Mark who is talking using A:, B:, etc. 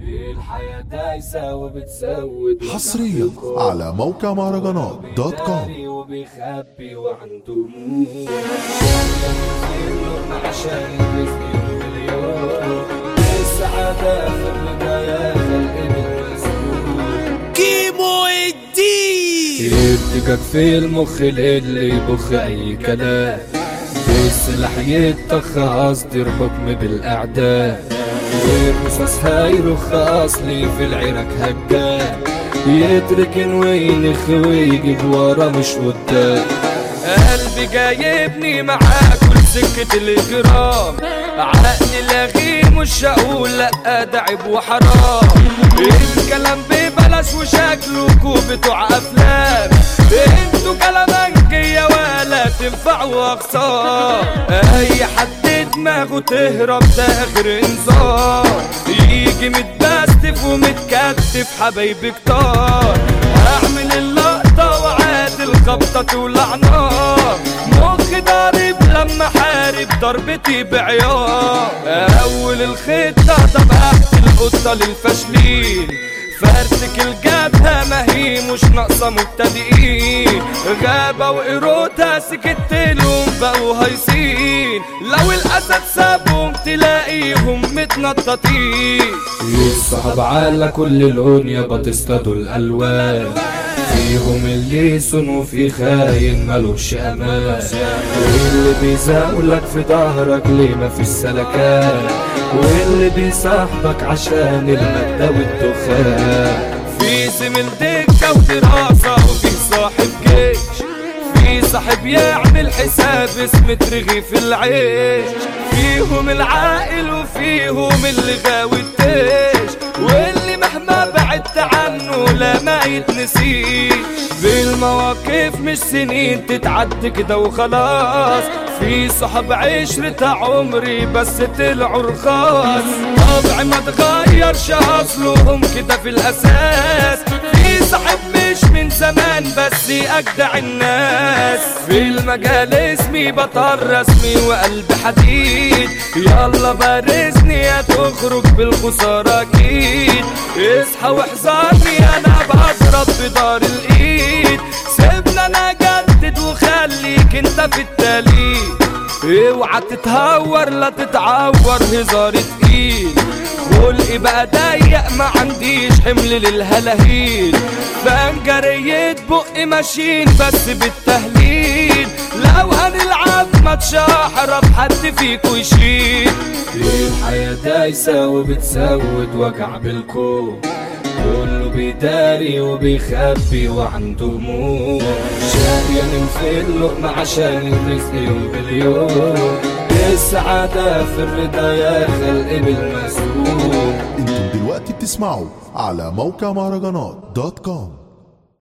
A: الحياة دايسة وبتسود
B: حصريا على موقع مهرجانات دوت كوم
A: بيداري وبيخبي وعنده هموم عشان الرزق مليون السعادة في البداية خلق بالمسؤول
C: كيمو الدين
A: ارتجاج في المخ اللي يبخ اي كلام بالسلاح يتخ اصدر حكم بالاعداء والرصاص هيرخ اصلي في العراك هجام يتركن وينخ ويجيب ورا مش قدام قلبي جايبني معاه كل سكة الإجرام عقلي لاغي مش هقول لأ ده عيب وحرام الكلام ببلاش وشكلكوا بتوع أفلام انتوا كلامنجية ولا تنفعوا أخسار أي حد دماغه تهرب ده آخر إنذار يجي متبستف ومتكتف حبايبي كتار أعمل اللقطة وعاد الخبطة تولع نار مخي ضارب لما حارب ضربتي بعيار أول الخطة طبقت القطة للفاشلين فرتك الجبهة ما هي مش ناقصة مبتدئين غابة وقروتها سكت لهم بقوا هايصين لو الأسد سابهم تلاقيهم متنططين الصحاب على كل لون يابا تصطادوا الألوان فيهم اللي يسون وفي خاين ملوش امان واللي بيزاولك في ظهرك ليه ما فيش سلكان واللي بيصاحبك عشان المادة والدخان في زمن دكة ودراسة وفي صاحب جيش في صاحب يعمل حساب اسم ترغي في العيش فيهم العاقل وفيهم اللي غاوي التيش واللي مهما بعدت عنه لا ما يتنسيش بالمواقف مش سنين تتعد كده وخلاص في صحاب عشرة عمري بس طلعوا رخاص طبعي ما تغيرش اصلهم كده في الاساس في صاحب مش من زمان بس اجدع الناس في المجال اسمي بطل رسمي وقلب حديد يلا بارزني يا تخرج بالخسارة اكيد اصحى واحذرني انا بضرب بدار الايد سيبنا انا جدد وخليك انت في التاليد اوعى تتهور لا تتعور هزار تقيل خلقي بقى ضيق ما عنديش حمل للهلاهيل بنجرية بقي ماشيين بس بالتهليل لو هنلعب ماتش احرف حد فيكو يشيل الحياة دايسة وبتسود وجع بالكون كله بيداري وبيخبي وعنده هموم شقيان في اللقمة عشان الرزق يوم باليوم السعادة في الرضا يا خلق بالمسؤول
B: انتم دلوقتي بتسمعوا على موقع مهرجانات دوت كوم